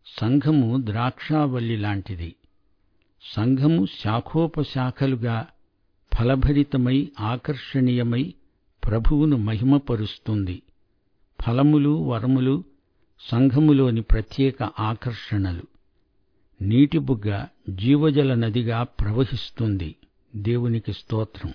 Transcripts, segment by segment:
సంఘము ద్రాక్షావల్లి లాంటిది సంఘము శాఖోపశాఖలుగా ఫలభరితమై ఆకర్షణీయమై ప్రభువును మహిమపరుస్తుంది ఫలములు వరములు సంఘములోని ప్రత్యేక ఆకర్షణలు నీటిబుగ్గ జీవజల నదిగా ప్రవహిస్తుంది దేవునికి స్తోత్రం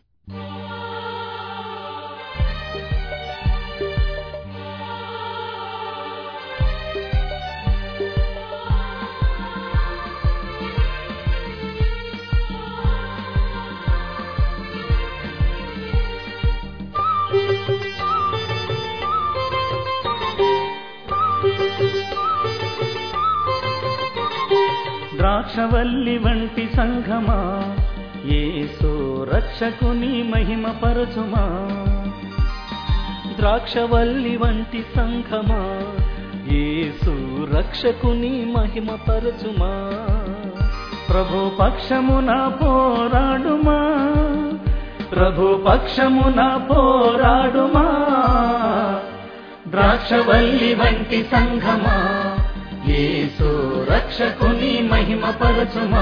ద్రాక్షవల్లి వంటి సంఘమా ఏసో రక్షకుని మహిమ పరచుమా ద్రాక్షవల్లి వంటి సంఘమా ఏసు రక్షకుని మహిమ పరచుమా ప్రభు పక్షమున పోరాడుమా ప్రభు పక్షమున పోరాడుమా ద్రాక్షవల్లి వంటి సంఘమా యేసు రక్షకుని మహిమ పరచుమా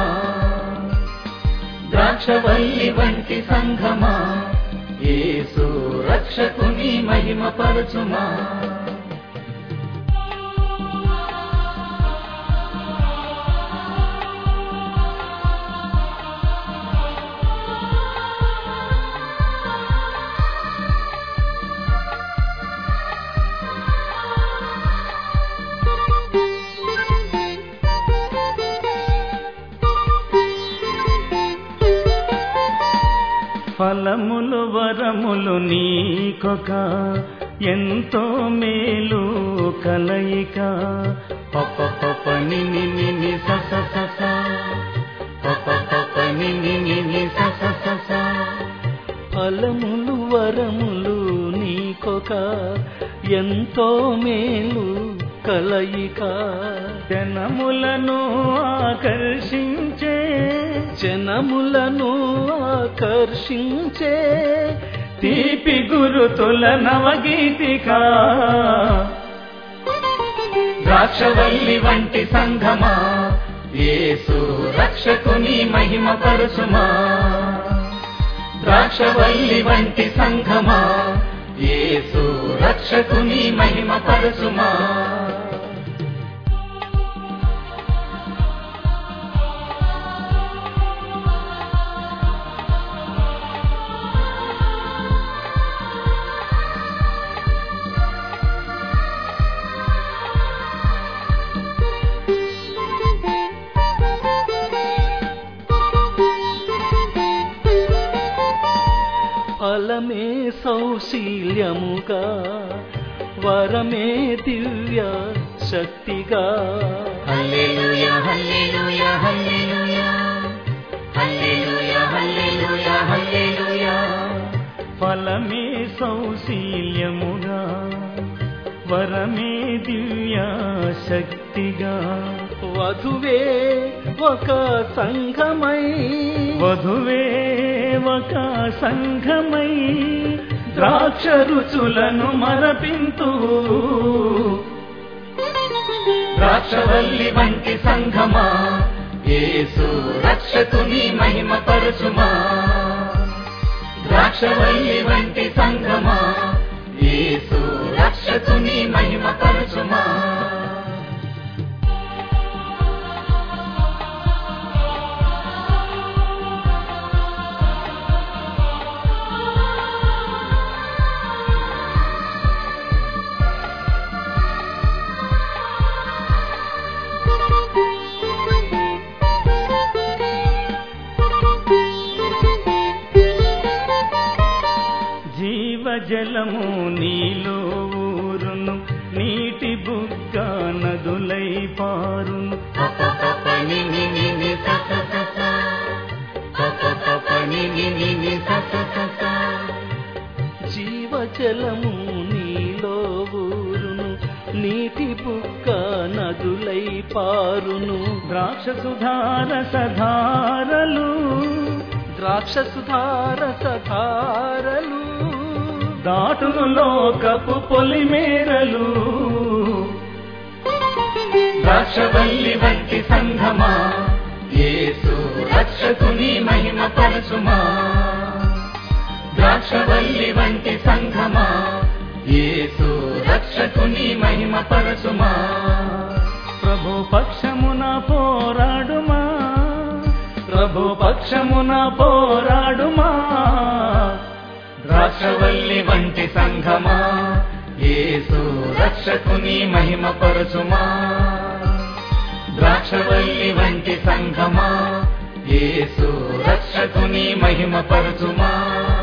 ద్రాక్షవల్లి వంటి సంఘమా యేసు రక్షకుని మహిమ పరచుమా ఫలములు వరములు నీకొక ఎంతో మేలు కలయిక పప పప నిని నిని సస సస పప పప నిని నిని సస సస ఫలములు వరములు నీకొక ఎంతో మేలు కలయిక జనములను ఆకర్షించే జనములను ఆకర్షించే తీపి గురుతుల నవగీతిక ద్రాక్షవల్లి వంటి సంఘమా యేసు రక్షకుని మహిమ పరచుమా ద్రాక్షవల్లి వంటి సంఘమా యేసు రక్షకుని మహిమ పరచుమా ఫలమే సౌశీల్యముగా వరమే దివ్య శక్తిగా హల్లెలూయా హల్లెలూయా హల్లెలూయా హల్లెలూయా హల్లెలూయా హల్లెలూయా ఫలమే సౌశీల్యముగా వరమే దివ్య శక్తిగా వధువే ఒక సంఘమై వధువే ఒక సంఘమై ద్రాక్ష రుచులను మరపింతు ద్రాక్షవల్లి వంటి సంఘమా యేసు రక్షకుని మహిమ పరచుమా ద్రాక్షవల్లి వంటి సంఘమా యేసు రక్షకుని మహిమ పరచుమా జీవజలము నీలో ఊరును నీటి బుగ్గ నదులై పారును పప పప ని ని ని ని స స స స. పప పప ని ని ని ని స స స స. జీవజలము నీలో ఊరును నీటి బుక్క నదులై పారును ద్రాక్ష సుధార సధారలు ద్రాక్ష సుధార సధారలు దాటును లోకపు పొలిమేరలు ద్రాక్షవల్లి వంటి సంఘమా యేసు రక్షకుని మహిమ పరచుమా ద్రాక్షవల్లి వంటి సంఘమా యేసు రక్షకుని మహిమ పరచుమా ప్రభు పక్షమున పోరాడుమా ప్రభు పక్షమున పోరాడుమా ద్రాక్షవల్లి వంటి సంఘమా యేసు రక్షకుని మహిమ పరచుమా ద్రాక్షవల్లి వంటి సంఘమా యేసు రక్షకుని మహిమ పరచుమా